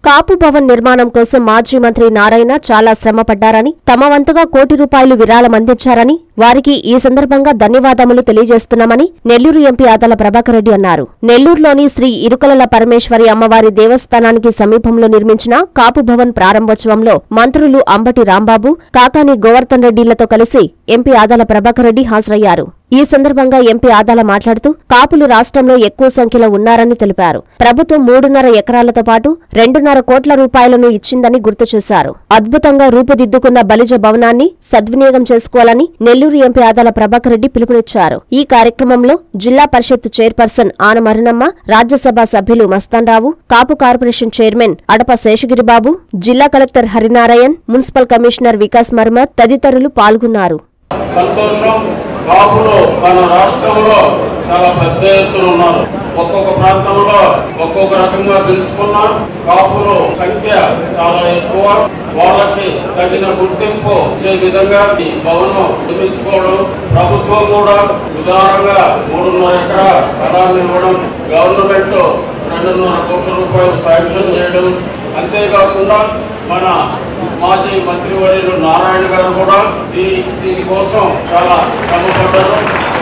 కాపు భవన్ నిర్మాణం కోసం మాజీ మంత్రి నారాయణ చాలా శ్రమ పడ్డారని తమ వంతుగా కోటి రూపాయలు విరాళం అందించారని వారికి ఈ సందర్భంగా ధన్యవాదములు తెలియజేస్తున్నామని నెల్లూరు ఎంపీ ఆదల ప్రభాకర్ రెడ్డి అన్నారు నెల్లూరులోని శ్రీ ఇరుకలల పరమేశ్వరి అమ్మవారి దేవస్థానానికి సమీపంలో నిర్మించిన కాపు భవన్ ప్రారంభోత్సవంలో మంత్రులు అంబటి రాంబాబు కాకాని గోవర్ధన్ రెడ్డిలతో కలిసి ఎంపీ ఆదాల ప్రభాకర్ రెడ్డి హాజరయ్యారు ఈ సందర్భంగా ఎంపీ ఆదాల మాట్లాడుతూ కాపులు రాష్ట్రంలో ఎక్కువ సంఖ్యలో ఉన్నారని తెలిపారు ప్రభుత్వం మూడున్నర ఎకరాలతో పాటు రెండున్నర కోట్ల రూపాయలను ఇచ్చిందని గుర్తు చేశారు అద్భుతంగా రూపుదిద్దుకున్న బలిజ భవనాన్ని సద్వినియోగం చేసుకోవాలని నెల్లూరు ఎంపీ ఆదాల ప్రభాకర్ రెడ్డి పిలుపునిచ్చారు ఈ కార్యక్రమంలో జిల్లా పరిషత్ చైర్పర్సన్ ఆనమరుణమ్మ రాజ్యసభ సభ్యులు మస్తాన్రావు కాపు కార్పొరేషన్ చైర్మన్ అడప శేషగిరిబాబు జిల్లా collector Harinarayan municipal commissioner Vikas మర్మర్ తదితరులు పాల్గొన్నారు సంతోషం కాపులు మన రాష్ట్రంలో చాలా పెద్ద ఎత్తున ఉన్నారు ఒక్కొక్క ప్రాంతంలో ఒక్కొక్క రకంగా పిలుచుకున్న కాపులు సంఖ్య చాలా ఎక్కువ వాళ్ళకి తగిన గుర్తింపు ఇచ్చే విధంగా ఈ భవనం నిర్మించుకోవడం ప్రభుత్వం కూడా ఉదారంగా మూడున్నర ఎకరా స్థలాన్ని ఇవ్వడం గవర్నమెంట్ రెండున్నర కోట్ల రూపాయలు శాంక్షన్ చేయడం అంతేకాకుండా మన మాజీ మంత్రివర్యులు నారాయణ గారు కూడా దీ దీనికోసం చాలా శ్రమపడ్డారు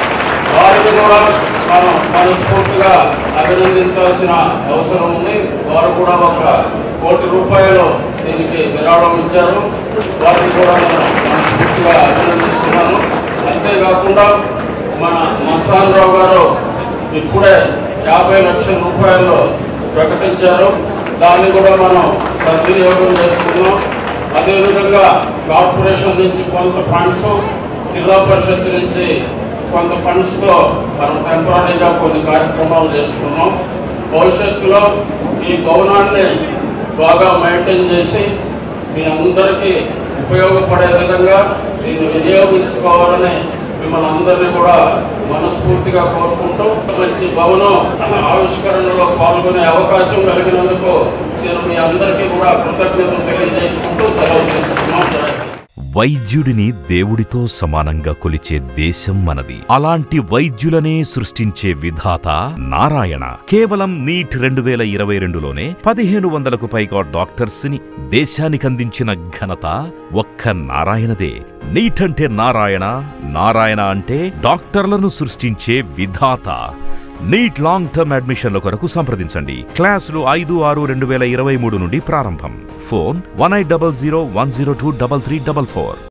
వారిని కూడా మనం మనస్ఫూర్తిగా అభినందించాల్సిన అవసరం ఉంది వారు కూడా ఒక కోటి రూపాయలు దీనికి విరాళం ఇచ్చారు వారిని కూడా నేను మనస్ఫూర్తిగా అభినందిస్తున్నాను అంతేకాకుండా మన మస్తాన్ రావు గారు ఇప్పుడే యాభై లక్షల రూపాయలు ప్రకటించారు దాన్ని కూడా మనం సద్వినియోగం చేసుకున్నాం అదేవిధంగా కార్పొరేషన్ నుంచి కొంత ఫండ్స్ జిల్లా పరిషత్ నుంచి కొంత ఫండ్స్తో మనం టెంపరీగా కొన్ని కార్యక్రమాలు చేసుకున్నాం భవిష్యత్తులో ఈ భవనాన్ని బాగా మెయింటైన్ చేసి మీ అందరికీ ఉపయోగపడే విధంగా దీన్ని వినియోగించుకోవాలని మిమ్మల్ని అందరినీ కూడా మనస్ఫూర్తిగా కోరుకుంటూ మంచి భవనం ఆవిష్కరణలో పాల్గొనే అవకాశం కలిగినందుకు నేను మీ అందరికీ కూడా కృతజ్ఞతలు తెలియజేసుకుంటూ సెలవు తీసుకుంటున్నాం జై హింద్. వైద్యుడిని దేవుడితో సమానంగా కొలిచే దేశం మనది అలాంటి వైద్యులనే సృష్టించే విధాత నారాయణ కేవలం నీట్ రెండు వేల ఇరవై రెండులోనే పదిహేను వందలకు పైగా డాక్టర్స్ ని దేశానికందించిన ఘనత ఒక్క నారాయణదే నీట్ అంటే నారాయణ నారాయణ అంటే డాక్టర్లను సృష్టించే విధాత నీట్ లాంగ్ టర్మ్ అడ్మిషన్ల కొరకు సంప్రదించండి క్లాసులు ఐదు ఆరు రెండు వేల ఇరవై మూడు నుండి ప్రారంభం phone one eight double zero one zero two double three double four